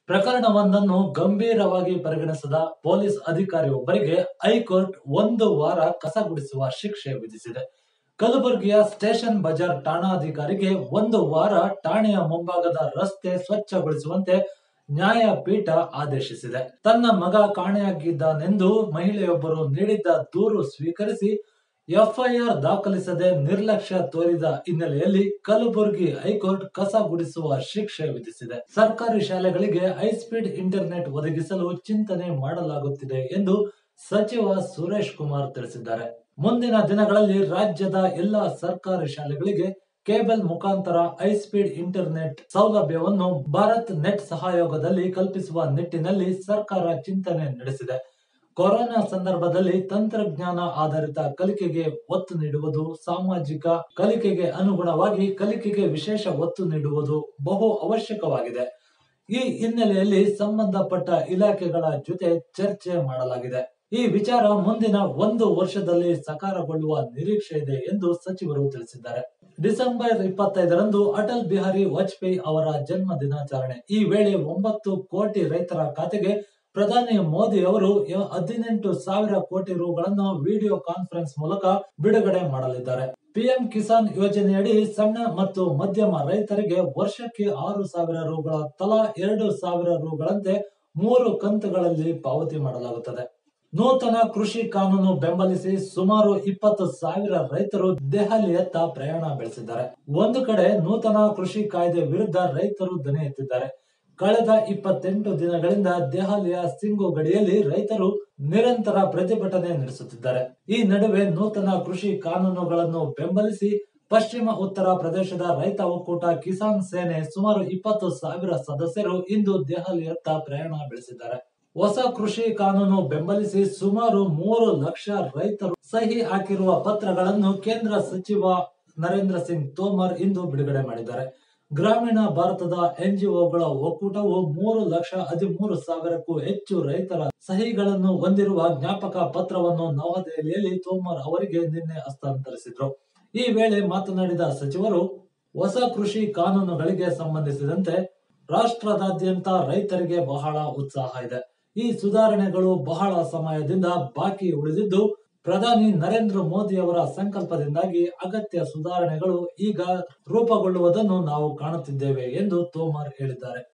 ಪ್ರಕರಣವೊಂದನ್ನು ಗಂಭೀರವಾಗಿ ಪರಿಗಣಿಸಿದ police ಅಧಿಕಾರಿಯೊಬ್ಬರಿಗೆ high court ಒಂದು ವಾರ ಕಸಗುಡಿಸುವ ಶಿಕ್ಷೆ ವಿಧಿಸಿದೆ ಕಲಬುರಗಿಯ ಸ್ಟೇಷನ್ ಬಜಾರ್ ಠಾಣಾಧಿಕಾರಿಗೆ ಒಂದು ವಾರ ಠಾಣೆಯ ಮುಂಭಾಗದ ರಸ್ತೆ ಸ್ವಚ್ಛಗೊಳಿಸುವಂತೆ ನ್ಯಾಯಪೀಠ ಆದೇಶಿಸಿದೆ ತನ್ನ ಮಗ ಕಾಣೆಯಾಗಿದ್ದಾನೆಂದು ಮಹಿಳೆಯೊಬ್ಬರು ನೀಡಿದ್ದ ದೂರು ಸ್ವೀಕರಿಸಿ ಎಫ್ಐಆರ್ ದಾಖಲಿಸದೆ ನಿರ್ಲಕ್ಷ್ಯ ತೋರಿದ ಹಿನ್ನೆಲೆಯಲ್ಲಿ ಕಲಬುರಗಿ ಹೈಕೋರ್ಟ್ ಕಸ ಗುಡಿಸುವ ಶಿಕ್ಷೆ ವಿಧಿಸಿದೆ ಸರ್ಕಾರಿ ಶಾಲೆಗಳಿಗೆ ಹೈಸ್ಪೀಡ್ ಇಂಟರ್ನೆಟ್ ಒದಗಿಸಲು ಚಿಂತನೆ ಮಾಡಲಾಗುತ್ತಿದೆ ಎಂದು ಸಚಿವ ಸುರೇಶ್ ಕುಮಾರ್ ತಿಳಿಸಿದ್ದಾರೆ ಮುಂದಿನ ದಿನಗಳಲ್ಲಿ ರಾಜ್ಯದ ಎಲ್ಲಾ ಸರ್ಕಾರಿ ಶಾಲೆಗಳಿಗೆ ಕೇಬಲ್ ಮುಖಾಂತರ ಹೈಸ್ಪೀಡ್ ಇಂಟರ್ನೆಟ್ ಸೌಲಭ್ಯವನ್ನು ಭಾರತ್ ನೆಟ್ ಸಹಯೋಗದಲ್ಲಿ ಕಲ್ಪಿಸುವ ನಿಟ್ಟಿನಲ್ಲಿ ಸರ್ಕಾರ ಚಿಂತನೆ ನಡೆಸಿದೆ ಕೊರೋನಾ ಸಂದರ್ಭದಲ್ಲಿ ತಂತ್ರಜ್ಞಾನ ಆಧಾರಿತ ಕಲಿಕೆಗೆ ಒತ್ತು ನೀಡುವುದು ಸಾಮಾಜಿಕ ಕಲಿಕೆಗೆ ಅನುಗುಣವಾಗಿ ಕಲಿಕೆಗೆ ವಿಶೇಷ ಒತ್ತು ನೀಡುವುದು ಬಹು ಅವಶ್ಯಕವಾಗಿದೆ ಈ ಹಿನ್ನೆಲೆಯಲ್ಲಿ ಸಂಬಂಧಪಟ್ಟ ಇಲಾಖೆಗಳ ಜೊತೆ ಚರ್ಚೆ ಮಾಡಲಾಗಿದೆ ಈ ವಿಚಾರ ಮುಂದಿನ ಒಂದು ವರ್ಷದಲ್ಲಿ ಸಕಾರಗೊಳ್ಳುವ ನಿರೀಕ್ಷೆ ಇದೆ ಎಂದು ಸಚಿವರು ತಿಳಿಸಿದ್ದಾರೆ ಡಿಸೆಂಬರ್ ಇಪ್ಪತ್ತೈದರಂದು ಅಟಲ್ ಬಿಹಾರಿ ವಾಜಪೇಯಿ ಅವರ ಜನ್ಮ ದಿನಾಚರಣೆ ಈ ವೇಳೆ ಒಂಬತ್ತು ಕೋಟಿ ರೈತರ ಖಾತೆಗೆ ಪ್ರಧಾನಿ ಮೋದಿ ಅವರು ಹದಿನೆಂಟು ಸಾವಿರ ಕೋಟಿ ರುಗಳನ್ನು ವಿಡಿಯೋ ಕಾನ್ಫರೆನ್ಸ್ ಮೂಲಕ ಬಿಡುಗಡೆ ಮಾಡಲಿದ್ದಾರೆ ಪಿಎಂ ಕಿಸಾನ್ ಯೋಜನೆಯಡಿ ಸಣ್ಣ ಮತ್ತು ಮಧ್ಯಮ ರೈತರಿಗೆ ವರ್ಷಕ್ಕೆ ಆರು ಸಾವಿರ ರುಗಳ ತಲಾ ಎರಡು ಸಾವಿರ ರುಗಳಂತೆ ಮೂರು ಕಂತುಗಳಲ್ಲಿ ಪಾವತಿ ಮಾಡಲಾಗುತ್ತದೆ ನೂತನ ಕೃಷಿ ಕಾನೂನು ಬೆಂಬಲಿಸಿ ಸುಮಾರು ಇಪ್ಪತ್ತು ಸಾವಿರ ರೈತರು ದೆಹಲಿಯತ್ತ ಪ್ರಯಾಣ ಬೆಳೆಸಿದ್ದಾರೆ ಒಂದು ಕಡೆ ನೂತನ ಕೃಷಿ ಕಾಯ್ದೆ ವಿರುದ್ಧ ರೈತರು ದನಿ ಎತ್ತಿದ್ದಾರೆ ಕಳೆದ ಇಪ್ಪತ್ತೆಂಟು ದಿನಗಳಿಂದ ದೆಹಲಿಯ ಸಿಂಗು ಗಡಿಯಲ್ಲಿ ರೈತರು ನಿರಂತರ ಪ್ರತಿಭಟನೆ ನಡೆಸುತ್ತಿದ್ದಾರೆ ಈ ನಡುವೆ ನೂತನ ಕೃಷಿ ಕಾನೂನುಗಳನ್ನು ಬೆಂಬಲಿಸಿ ಪಶ್ಚಿಮ ಉತ್ತರ ಪ್ರದೇಶದ ರೈತ ಒಕ್ಕೂಟ ಕಿಸಾನ್ ಸೇನೆ ಸುಮಾರು ಇಪ್ಪತ್ತು ಸಾವಿರ ಸದಸ್ಯರು ಇಂದು ದೆಹಲಿಯತ್ತ ಪ್ರಯಾಣ ಬೆಳೆಸಿದ್ದಾರೆ ಹೊಸ ಕೃಷಿ ಕಾನೂನು ಬೆಂಬಲಿಸಿ ಸುಮಾರು ಮೂರು ಲಕ್ಷ ರೈತರು ಸಹಿ ಹಾಕಿರುವ ಪತ್ರಗಳನ್ನು ಕೇಂದ್ರ ಸಚಿವ ನರೇಂದ್ರ ಸಿಂಗ್ ತೋಮರ್ ಇಂದು ಬಿಡುಗಡೆ ಮಾಡಿದ್ದಾರೆ ಗ್ರಾಮೀಣ ಭಾರತದ ಎನ್ಜಿಒಗಳ ಒಕ್ಕೂಟವು ಮೂರು ಲಕ್ಷ ಹದಿಮೂರು ಸಾವಿರಕ್ಕೂ ಹೆಚ್ಚು ರೈತರ ಸಹಿಗಳನ್ನು ಹೊಂದಿರುವ ಜ್ಞಾಪಕ ಪತ್ರವನ್ನು ನವದೆಹಲಿಯಲ್ಲಿ ತೋಮರ್ ಅವರಿಗೆ ನಿನ್ನೆ ಹಸ್ತಾಂತರಿಸಿದ್ರು ಈ ವೇಳೆ ಮಾತನಾಡಿದ ಸಚಿವರು ಹೊಸ ಕೃಷಿ ಕಾನೂನುಗಳಿಗೆ ಸಂಬಂಧಿಸಿದಂತೆ ರಾಷ್ಟ್ರದಾದ್ಯಂತ ರೈತರಿಗೆ ಬಹಳ ಉತ್ಸಾಹ ಇದೆ ಈ ಸುಧಾರಣೆಗಳು ಬಹಳ ಸಮಯದಿಂದ ಬಾಕಿ ಉಳಿದಿದ್ದು ಪ್ರಧಾನಿ ನರೇಂದ್ರ ಮೋದಿ ಅವರ ಸಂಕಲ್ಪದಿಂದಾಗಿ ಅಗತ್ಯ ಸುಧಾರಣೆಗಳು ಈಗ ರೂಪುಗೊಳ್ಳುವುದನ್ನು ನಾವು ಕಾಣುತ್ತಿದ್ದೇವೆ ಎಂದು ತೋಮರ್ ಹೇಳಿದ್ದಾರೆ